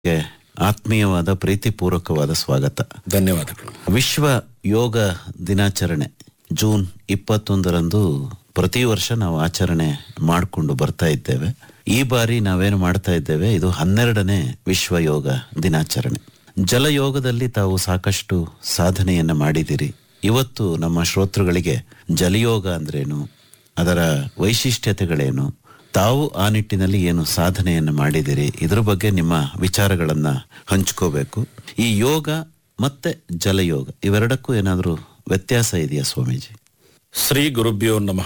ಗೆ ಆತ್ಮೀಯವಾದ ಪ್ರೀತಿಪೂರ್ವಕವಾದ ಸ್ವಾಗತ ಧನ್ಯವಾದಗಳು ವಿಶ್ವ ಯೋಗ ದಿನಾಚರಣೆ ಜೂನ್ ಇಪ್ಪತ್ತೊಂದರಂದು ಪ್ರತಿ ವರ್ಷ ನಾವು ಆಚರಣೆ ಮಾಡಿಕೊಂಡು ಬರ್ತಾ ಇದ್ದೇವೆ ಈ ಬಾರಿ ನಾವೇನು ಮಾಡ್ತಾ ಇದ್ದೇವೆ ಇದು ಹನ್ನೆರಡನೇ ವಿಶ್ವ ಯೋಗ ದಿನಾಚರಣೆ ಜಲಯೋಗದಲ್ಲಿ ತಾವು ಸಾಕಷ್ಟು ಸಾಧನೆಯನ್ನ ಮಾಡಿದಿರಿ ಇವತ್ತು ನಮ್ಮ ಶ್ರೋತೃಗಳಿಗೆ ಜಲಯೋಗ ಅಂದ್ರೇನು ಅದರ ವೈಶಿಷ್ಟ್ಯತೆಗಳೇನು ತಾವು ಆ ನಿಟ್ಟಿನಲ್ಲಿ ಏನು ಸಾಧನೆಯನ್ನು ಮಾಡಿದಿರಿ ಇದ್ರ ಬಗ್ಗೆ ನಿಮ್ಮ ವಿಚಾರಗಳನ್ನ ಹಂಚ್ಕೋಬೇಕು ಈ ಯೋಗ ಮತ್ತೆ ಜಲಯೋಗ ಇವೆರಡಕ್ಕೂ ಏನಾದರೂ ವ್ಯತ್ಯಾಸ ಇದೆಯಾ ಸ್ವಾಮೀಜಿ ಶ್ರೀ ಗುರುಭ್ಯೋ ನಮಃ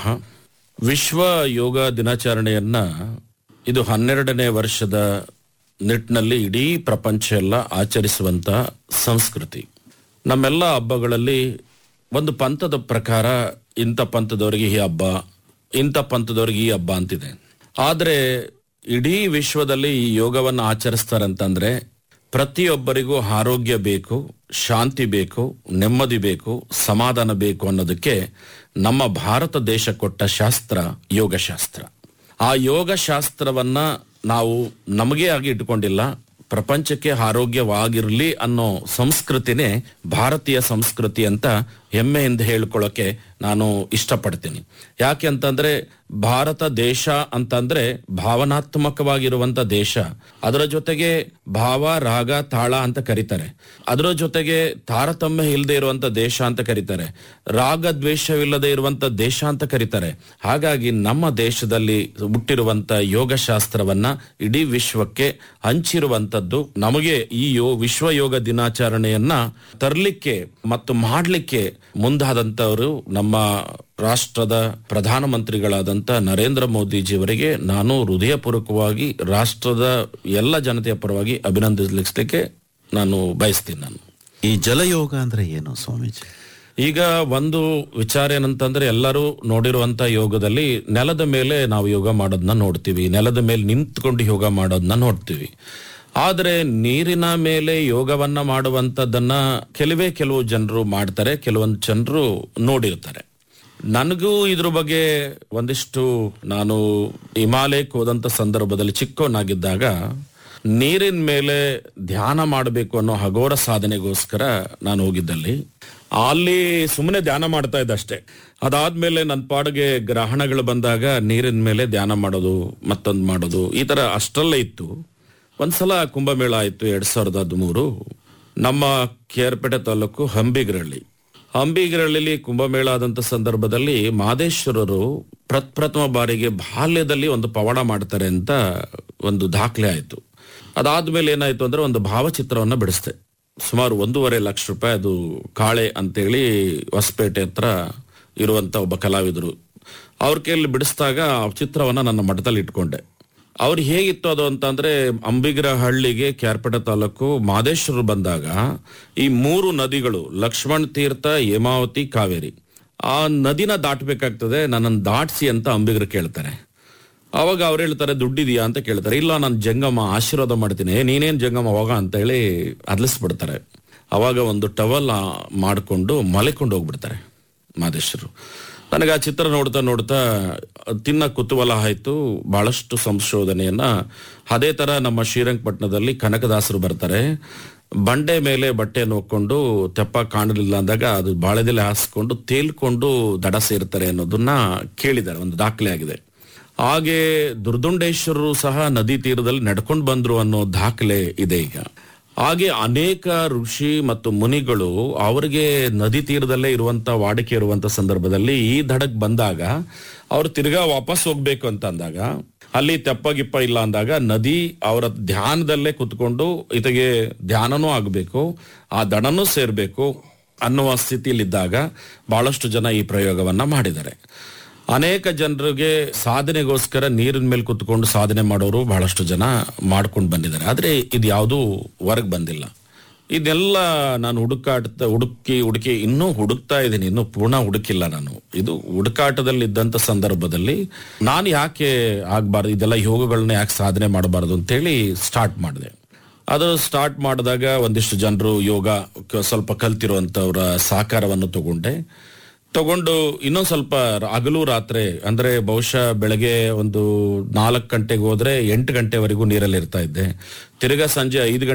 ವಿಶ್ವ ಯೋಗ ದಿನಾಚರಣೆಯನ್ನ ಇದು ಹನ್ನೆರಡನೇ ವರ್ಷದ ನಿಟ್ಟಿನಲ್ಲಿ ಇಡೀ ಪ್ರಪಂಚ ಎಲ್ಲ ಆಚರಿಸುವಂತ ಸಂಸ್ಕೃತಿ ನಮ್ಮೆಲ್ಲ ಹಬ್ಬಗಳಲ್ಲಿ ಒಂದು ಪಂಥದ ಪ್ರಕಾರ ಇಂಥ ಪಂಥದವರಿಗೆ ಈ ಹಬ್ಬ ಇಂಥ ಪಂಥದವರಿಗೆ ಈ ಹಬ್ಬ ಅಂತಿದೆ ಆದರೆ ಇಡೀ ವಿಶ್ವದಲ್ಲಿ ಈ ಯೋಗವನ್ನು ಆಚರಿಸ್ತಾರಂತಂದ್ರೆ ಪ್ರತಿಯೊಬ್ಬರಿಗೂ ಆರೋಗ್ಯ ಬೇಕು ಶಾಂತಿ ಬೇಕು ನೆಮ್ಮದಿ ಬೇಕು ಸಮಾಧಾನ ಬೇಕು ಅನ್ನೋದಕ್ಕೆ ನಮ್ಮ ಭಾರತ ದೇಶ ಕೊಟ್ಟ ಶಾಸ್ತ್ರ ಯೋಗಶಾಸ್ತ್ರ ಆ ಯೋಗಶಾಸ್ತ್ರವನ್ನ ನಾವು ನಮಗೆ ಆಗಿ ಇಟ್ಕೊಂಡಿಲ್ಲ ಪ್ರಪಂಚಕ್ಕೆ ಆರೋಗ್ಯವಾಗಿರಲಿ ಅನ್ನೋ ಸಂಸ್ಕೃತಿನೇ ಭಾರತೀಯ ಸಂಸ್ಕೃತಿ ಅಂತ ಹೆಮ್ಮೆಯಿಂದ ಹೇಳ್ಕೊಳ್ಳೋಕೆ ನಾನು ಇಷ್ಟಪಡ್ತೀನಿ ಯಾಕೆ ಅಂತಂದ್ರೆ ಭಾರತ ದೇಶ ಅಂತಂದ್ರೆ ಭಾವನಾತ್ಮಕವಾಗಿರುವಂತ ದೇಶ ಅದರ ಜೊತೆಗೆ ಭಾವ ರಾಗ ತಾಳ ಅಂತ ಕರೀತಾರೆ ಅದರ ಜೊತೆಗೆ ತಾರತಮ್ಯ ಇಲ್ಲದೆ ಇರುವಂತ ದೇಶ ಅಂತ ಕರೀತಾರೆ ರಾಗ ದ್ವೇಷವಿಲ್ಲದೆ ಇರುವಂತ ದೇಶ ಅಂತ ಕರೀತಾರೆ ಹಾಗಾಗಿ ನಮ್ಮ ದೇಶದಲ್ಲಿ ಹುಟ್ಟಿರುವಂತ ಯೋಗಶಾಸ್ತ್ರವನ್ನ ಇಡೀ ವಿಶ್ವಕ್ಕೆ ಹಂಚಿರುವಂತದ್ದು ನಮಗೆ ಈ ಯೋ ವಿಶ್ವ ಯೋಗ ದಿನಾಚರಣೆಯನ್ನ ತರಲಿಕ್ಕೆ ಮತ್ತು ಮಾಡಲಿಕ್ಕೆ ಮುಂದಾದಂತವರು ನಮ್ಮ ರಾಷ್ಟ್ರದ ಪ್ರಧಾನಮಂತ್ರಿಗಳಾದಂತ ನರೇಂದ್ರ ಮೋದಿಜಿಯವರಿಗೆ ನಾನು ಹೃದಯಪೂರ್ವಕವಾಗಿ ರಾಷ್ಟ್ರದ ಎಲ್ಲ ಜನತೆಯ ಪರವಾಗಿ ಅಭಿನಂದಿಸಲಿಕ್ಕೆ ನಾನು ಬಯಸ್ತೀನಿ ನಾನು ಈ ಜಲಯೋಗ ಅಂದ್ರೆ ಏನು ಸ್ವಾಮೀಜಿ ಈಗ ಒಂದು ವಿಚಾರ ಏನಂತಂದ್ರೆ ಎಲ್ಲರೂ ನೋಡಿರುವಂತ ಯೋಗದಲ್ಲಿ ನೆಲದ ಮೇಲೆ ನಾವು ಯೋಗ ಮಾಡೋದನ್ನ ನೋಡ್ತೀವಿ ನೆಲದ ಮೇಲೆ ನಿಂತ್ಕೊಂಡು ಯೋಗ ಮಾಡೋದನ್ನ ನೋಡ್ತೀವಿ ಆದ್ರೆ ನೀರಿನ ಮೇಲೆ ಯೋಗವನ್ನ ಮಾಡುವಂತದ್ದನ್ನ ಕೆಲವೇ ಕೆಲವು ಜನರು ಮಾಡ್ತಾರೆ ಕೆಲವೊಂದು ಜನರು ನೋಡಿರ್ತಾರೆ ನನಗೂ ಇದ್ರ ಬಗ್ಗೆ ಒಂದಿಷ್ಟು ನಾನು ಹಿಮಾಲಯಕ್ಕೆ ಹೋದಂತ ಸಂದರ್ಭದಲ್ಲಿ ಚಿಕ್ಕವನಾಗಿದ್ದಾಗ ನೀರಿನ ಮೇಲೆ ಧ್ಯಾನ ಮಾಡಬೇಕು ಅನ್ನೋ ಹಗೋರ ಸಾಧನೆಗೋಸ್ಕರ ನಾನು ಹೋಗಿದ್ದಲ್ಲಿ ಅಲ್ಲಿ ಸುಮ್ಮನೆ ಧ್ಯಾನ ಮಾಡ್ತಾ ಇದ್ದೆ ಅಷ್ಟೇ ಅದಾದ್ಮೇಲೆ ನನ್ನ ಪಾಡಿಗೆ ಗ್ರಹಣಗಳು ಬಂದಾಗ ನೀರಿನ ಮೇಲೆ ಧ್ಯಾನ ಮಾಡೋದು ಮತ್ತೊಂದು ಮಾಡೋದು ಈ ತರ ಅಷ್ಟರಲ್ಲೇ ಇತ್ತು ಒಂದ್ಸಲ ಕುಂಭಮೇಳ ಆಯ್ತು ಎರಡ್ ಸಾವಿರದ ಹದಿಮೂರು ನಮ್ಮ ಕೇರ್ಪೇಟೆ ತಾಲೂಕು ಹಂಬಿಗರಳ್ಳಿ ಹಂಬಿಗರಳ್ಳಿಲಿ ಕುಂಭಮೇಳ ಆದಂತ ಸಂದರ್ಭದಲ್ಲಿ ಮಾದೇಶ್ವರರು ಪ್ರಪ್ರಥಮ ಬಾರಿಗೆ ಬಾಲ್ಯದಲ್ಲಿ ಒಂದು ಪವಾಡ ಮಾಡ್ತಾರೆ ಅಂತ ಒಂದು ದಾಖಲೆ ಆಯ್ತು ಅದಾದ್ಮೇಲೆ ಏನಾಯ್ತು ಅಂದ್ರೆ ಒಂದು ಭಾವಚಿತ್ರವನ್ನ ಬಿಡಿಸ್ದೆ ಸುಮಾರು ಒಂದೂವರೆ ಲಕ್ಷ ರೂಪಾಯಿ ಅದು ಕಾಳೆ ಅಂತೇಳಿ ಹೊಸಪೇಟೆ ಹತ್ರ ಇರುವಂತ ಒಬ್ಬ ಕಲಾವಿದರು ಅವ್ರ ಕೈಯಲ್ಲಿ ಬಿಡಿಸಿದಾಗ ಆ ಚಿತ್ರವನ್ನ ನನ್ನ ಮಠದಲ್ಲಿ ಇಟ್ಕೊಂಡೆ ಅವ್ರು ಹೇಗಿತ್ತು ಅದು ಅಂತಂದ್ರೆ ಅಂಬಿಗರ ಹಳ್ಳಿಗೆ ಕ್ಯಾರ್ಪೇಟೆ ತಾಲೂಕು ಮಾದೇಶ್ವರ ಬಂದಾಗ ಈ ಮೂರು ನದಿಗಳು ಲಕ್ಷ್ಮಣ್ ತೀರ್ಥ ಹೇಮಾವತಿ ಕಾವೇರಿ ಆ ನದಿನ ದಾಟಬೇಕಾಗ್ತದೆ ನನ್ನನ್ನು ದಾಟಿಸಿ ಅಂತ ಅಂಬಿಗರು ಕೇಳ್ತಾರೆ ಅವಾಗ ಅವ್ರು ಹೇಳ್ತಾರೆ ದುಡ್ಡಿದೆಯಾ ಅಂತ ಕೇಳ್ತಾರೆ ಇಲ್ಲ ನಾನು ಜಂಗಮ ಆಶೀರ್ವಾದ ಮಾಡ್ತೀನಿ "ಏ, ನೀನೇನ್ ಜಂಗಮ ಅವಾಗ ಅಂತ ಹೇಳಿ ಅದ್ಲಿಸ್ಬಿಡ್ತಾರೆ ಅವಾಗ ಒಂದು ಟವಲ್ ಮಾಡಿಕೊಂಡು ಮಲೆಕೊಂಡು ಹೋಗ್ಬಿಡ್ತಾರೆ ಮಾದೇಶ್ವರು ನನಗೆ ಆ ಚಿತ್ರ ನೋಡ್ತಾ ನೋಡ್ತಾ ತಿನ್ನ ಕುತೂಹಲ ಆಯ್ತು ಬಹಳಷ್ಟು ಸಂಶೋಧನೆಯನ್ನ ಅದೇ ತರ ನಮ್ಮ ಶ್ರೀರಂಗಪಟ್ಟಣದಲ್ಲಿ ಕನಕದಾಸರು ಬರ್ತಾರೆ ಬಂಡೆ ಮೇಲೆ ಬಟ್ಟೆಯನ್ನು ಹೊಕ್ಕೊಂಡು ತೆಪ್ಪ ಕಾಣಲಿಲ್ಲ ಅಂದಾಗ ಅದು ಬಾಳೆದೆಲೆ ಹಾಸ್ಕೊಂಡು ತೇಲ್ಕೊಂಡು ದಡ ಸೇರ್ತಾರೆ ಅನ್ನೋದನ್ನ ಕೇಳಿದ್ದಾರೆ ಒಂದು ದಾಖಲೆ ಆಗಿದೆ ಹಾಗೆ ದುರ್ದುಂಡೇಶ್ವರರು ಸಹ ನದಿ ತೀರದಲ್ಲಿ ನಡ್ಕೊಂಡು ಬಂದ್ರು ಅನ್ನೋ ದಾಖಲೆ ಇದೆ ಈಗ ಹಾಗೆ ಅನೇಕ ಋಷಿ ಮತ್ತು ಮುನಿಗಳು ಅವರಿಗೆ ನದಿ ತೀರದಲ್ಲೇ ಇರುವಂತ ವಾಡಿಕೆ ಇರುವಂತ ಸಂದರ್ಭದಲ್ಲಿ ಈ ದಡಕ್ ಬಂದಾಗ ಅವ್ರು ತಿರ್ಗಾ ವಾಪಸ್ ಹೋಗ್ಬೇಕು ಅಂತ ಅಂದಾಗ ಅಲ್ಲಿ ತೆಪ್ಪ ಗಿಪ್ಪ ಇಲ್ಲ ಅಂದಾಗ ನದಿ ಅವರ ಧ್ಯಾನದಲ್ಲೇ ಕುತ್ಕೊಂಡು ಇತಗೆ ಧ್ಯಾನನೂ ಆಗಬೇಕು ಆ ದಡನೂ ಸೇರ್ಬೇಕು ಅನ್ನುವ ಸ್ಥಿತಿಯಲ್ಲಿದ್ದಾಗ ಬಹಳಷ್ಟು ಜನ ಈ ಪ್ರಯೋಗವನ್ನ ಮಾಡಿದ್ದಾರೆ ಅನೇಕ ಜನರಿಗೆ ಸಾಧನೆಗೋಸ್ಕರ ನೀರಿನ ಮೇಲೆ ಕುತ್ಕೊಂಡು ಸಾಧನೆ ಮಾಡೋರು ಬಹಳಷ್ಟು ಜನ ಮಾಡ್ಕೊಂಡು ಬಂದಿದ್ದಾರೆ ಆದ್ರೆ ಇದು ಯಾವುದೂ ಹೊರಗೆ ಬಂದಿಲ್ಲ ಇದೆಲ್ಲ ನಾನು ಹುಡುಕಾಟ ಹುಡುಕಿ ಹುಡುಕಿ ಇನ್ನೂ ಹುಡುಕ್ತಾ ಇದ್ದೀನಿ ಇನ್ನೂ ಪೂರ್ಣ ಹುಡುಕಿಲ್ಲ ನಾನು ಇದು ಹುಡುಕಾಟದಲ್ಲಿ ಇದ್ದಂತ ಸಂದರ್ಭದಲ್ಲಿ ನಾನು ಯಾಕೆ ಆಗ್ಬಾರ್ದು ಇದೆಲ್ಲ ಯೋಗಗಳನ್ನ ಯಾಕೆ ಸಾಧನೆ ಮಾಡಬಾರ್ದು ಅಂತೇಳಿ ಸ್ಟಾರ್ಟ್ ಮಾಡಿದೆ ಅದು ಸ್ಟಾರ್ಟ್ ಮಾಡಿದಾಗ ಒಂದಿಷ್ಟು ಜನರು ಯೋಗ ಕ- ಸ್ವಲ್ಪ ಕಲ್ತಿರುವಂತವರ ಸಹಕಾರವನ್ನು ತಗೊಂಡೆ ತಗೊಂಡು ಇನ್ನೊಂದ್ ಸ್ವಲ್ಪ ಹಗಲು ರಾತ್ರಿ ಅಂದ್ರೆ ಬಹುಶಃ ಬೆಳಗ್ಗೆ ಒಂದು ನಾಲ್ಕು ಗಂಟೆಗೆ ಹೋದ್ರೆ ಎಂಟು ಗಂಟೆವರೆಗೂ ನೀರಲ್ಲಿ ಇರ್ತಾ ಇದ್ದೆ ತಿರ್ಗಾ ಸಂಜೆ ಐದು